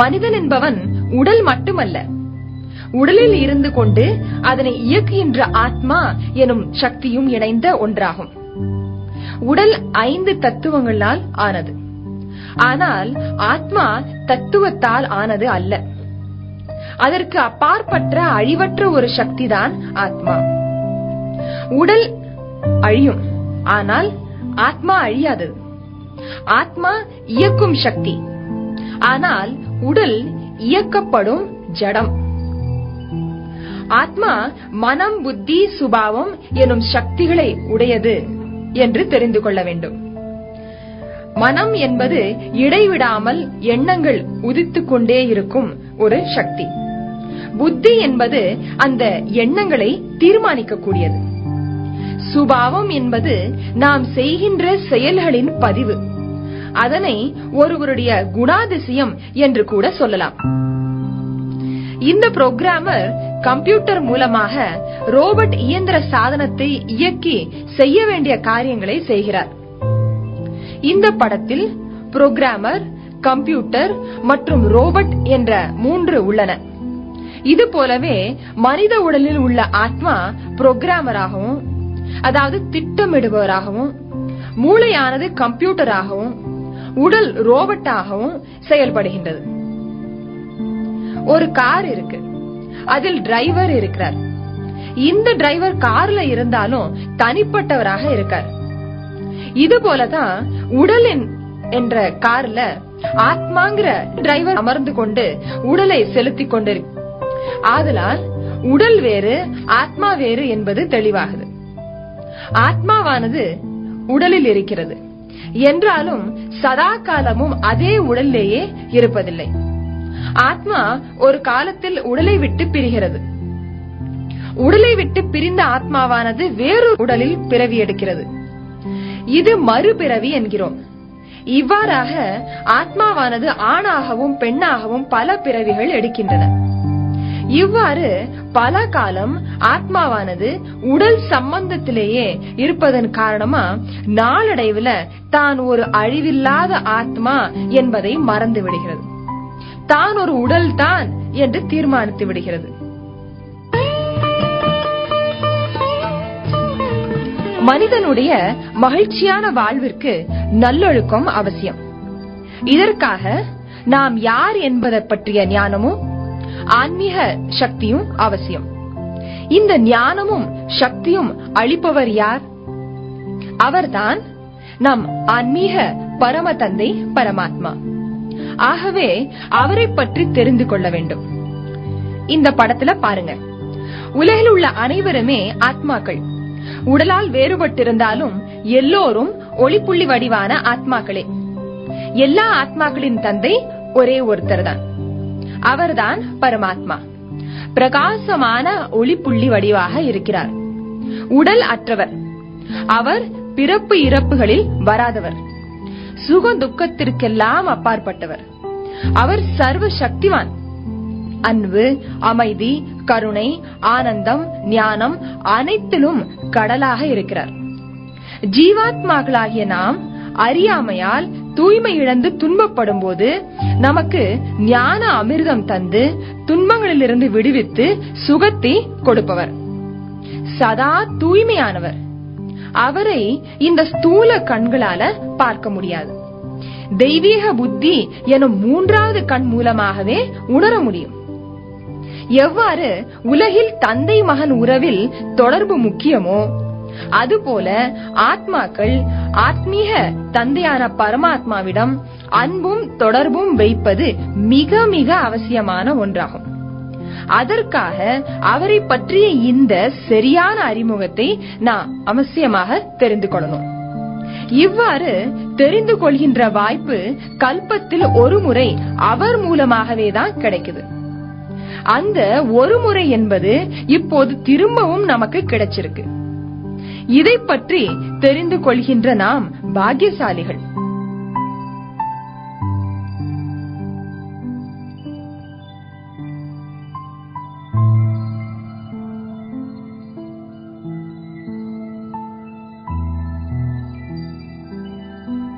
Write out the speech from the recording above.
மனிதன் என்பவன் உடல் மட்டுமல்ல உடலில் இருந்து கொண்டு அதனை இயக்குகின்ற ஆத்மா எனும் சக்தியும் இணைந்த ஒன்றாகும் உடல் ஐந்து தத்துவங்களால் ஆனது ஆனால் ஆத்மா தத்துவத்தால் ஆனது அல்ல அதற்கு அப்பாற்பட்ட அழிவற்ற ஒரு சக்திதான் ஆத்மா உடல் அழியும் ஆனால் ஆத்மா அழியாதது ஆத்மா இயக்கும் சக்தி ஆனால் உடல் இயக்கப்படும் ஜடம் ஆத்மா மனம் புத்தி சுபாவம் எனும் சக்திகளை உடையது என்று தெரிந்து கொள்ள வேண்டும் மனம் என்பது இடைவிடாமல் எண்ணங்கள் உதித்துக் கொண்டே இருக்கும் ஒரு சக்தி புத்தி என்பது அந்த எண்ணங்களை தீர்மானிக்கக்கூடியது சுபாவம் என்பது நாம் செய்கின்ற செயல்களின் பதிவு அதனை ஒருவருடைய குணாதிசயம் என்று கூட சொல்லலாம் இந்த புரோகிராமர் கம்ப்யூட்டர் மூலமாக ரோபோட் இயந்திர சாதனத்தை இயக்கி செய்ய வேண்டிய காரியங்களை செய்கிறார் இந்த படத்தில் புரோகிராமர் கம்ப்யூட்டர் மற்றும் ரோபோட் என்ற மூன்று உள்ளன இது போலவே மனித உடலில் உள்ள ஆத்மா புரோகிராமராகவும் அதாவது திட்டமிடுபவராகவும் மூளையானது கம்ப்யூட்டராகவும் உடல் ரோபோட்டாகவும் செயல்படுகின்றது ஒரு கார் இருக்கு அதில் டிரைவர் இருக்கிறார் இந்த டிரைவர் கார்ல இருந்தாலும் தனிப்பட்டவராக இருக்கார் இது போலதான் உடலின் என்ற கார்ல ஆத்மாங்கிற டிரைவர் அமர்ந்து கொண்டு உடலை செலுத்திக் கொண்டு ஆதலால் உடல் வேறு ஆத்மா வேறு என்பது தெளிவாகுது ஆத்மாவானது உடலில் இருக்கிறது என்றாலும் சதா காலமும் அதே உடலிலேயே இருப்பதில்லை ஆத்மா ஒரு காலத்தில் உடலை விட்டு பிரிகிறது உடலை விட்டு பிரிந்த ஆத்மாவானது வேறு உடலில் பிறவி எடுக்கிறது இது மறுபிறவி என்கிறோம் இவ்வாறாக ஆத்மாவானது ஆணாகவும் பெண்ணாகவும் பல பிறவிகள் எடுக்கின்றன இவ்வாறு பல காலம் ஆத்மாவானது உடல் சம்பந்தத்திலேயே இருப்பதன் காரணமா நாளடைவுல தான் ஒரு அழிவில்லாத ஆத்மா என்பதை மறந்து விடுகிறது தான் ஒரு உடல் தான் என்று தீர்மானித்து விடுகிறது மனிதனுடைய மகிழ்ச்சியான வாழ்விற்கு நல்லொழுக்கம் அவசியம் இதற்காக நாம் யார் என்பதை பற்றிய ஞானமும் ஆன்மீக சக்தியும் அவசியம் இந்த ஞானமும் சக்தியும் அளிப்பவர் யார் அவர்தான் நம் ஆன்மீக பரம தந்தை பரமாத்மா ஆகவே அவரை பற்றி தெரிந்து கொள்ள வேண்டும் இந்த படத்துல பாருங்க உலகில் உள்ள அனைவருமே ஆத்மாக்கள் உடலால் வேறுபட்டிருந்தாலும் எல்லோரும் ஒளிப்புள்ளி வடிவான ஆத்மாக்களே எல்லா ஆத்மாக்களின் தந்தை ஒரே ஒருத்தர் தான் அவர்தான் பரமாத்மா பிரகாசமான ஒளிப்புள்ளி வடிவாக இருக்கிறார் உடல் அற்றவர் அவர் பிறப்பு இறப்புகளில் வராதவர் சுக துக்கத்திற்கெல்லாம் அப்பாற்பட்டவர் அவர் சர்வ சக்திவான் அன்பு அமைதி கருணை ஆனந்தம் ஞானம் அனைத்திலும் கடலாக இருக்கிறார் ஜீவாத்மாக்களாகிய நாம் அறியாமையால் தூய்மை இழந்து துன்பப்படும் போது நமக்கு ஞான அமிர்தம் தந்து துன்பங்களிலிருந்து விடுவித்து சுகத்தை கொடுப்பவர் சதா தூய்மையானவர் அவரை இந்த ஸ்தூல கண்களால பார்க்க முடியாது தெய்வீக புத்தி எனும் மூன்றாவது கண் மூலமாகவே உணர முடியும் எவ்வாறு உலகில் தந்தை மகன் உறவில் தொடர்பு முக்கியமோ அதுபோல ஆத்மாக்கள் ஆத்மீக தந்தையான பரமாத்மாவிடம் அன்பும் தொடர்பும் வைப்பது மிக மிக அவசியமான ஒன்றாகும் அதற்காக அவரை பற்றிய இந்த சரியான அறிமுகத்தை நான் அவசியமாக தெரிந்து கொள்ளணும் இவ்வாறு தெரிந்து கொள்கின்ற வாய்ப்பு கல்பத்தில் ஒரு முறை அவர் மூலமாகவே தான் கிடைக்குது அந்த ஒரு முறை என்பது இப்போது திரும்பவும் நமக்கு கிடைச்சிருக்கு இதை பற்றி தெரிந்து கொள்கின்ற நாம் பாக்கியசாலிகள்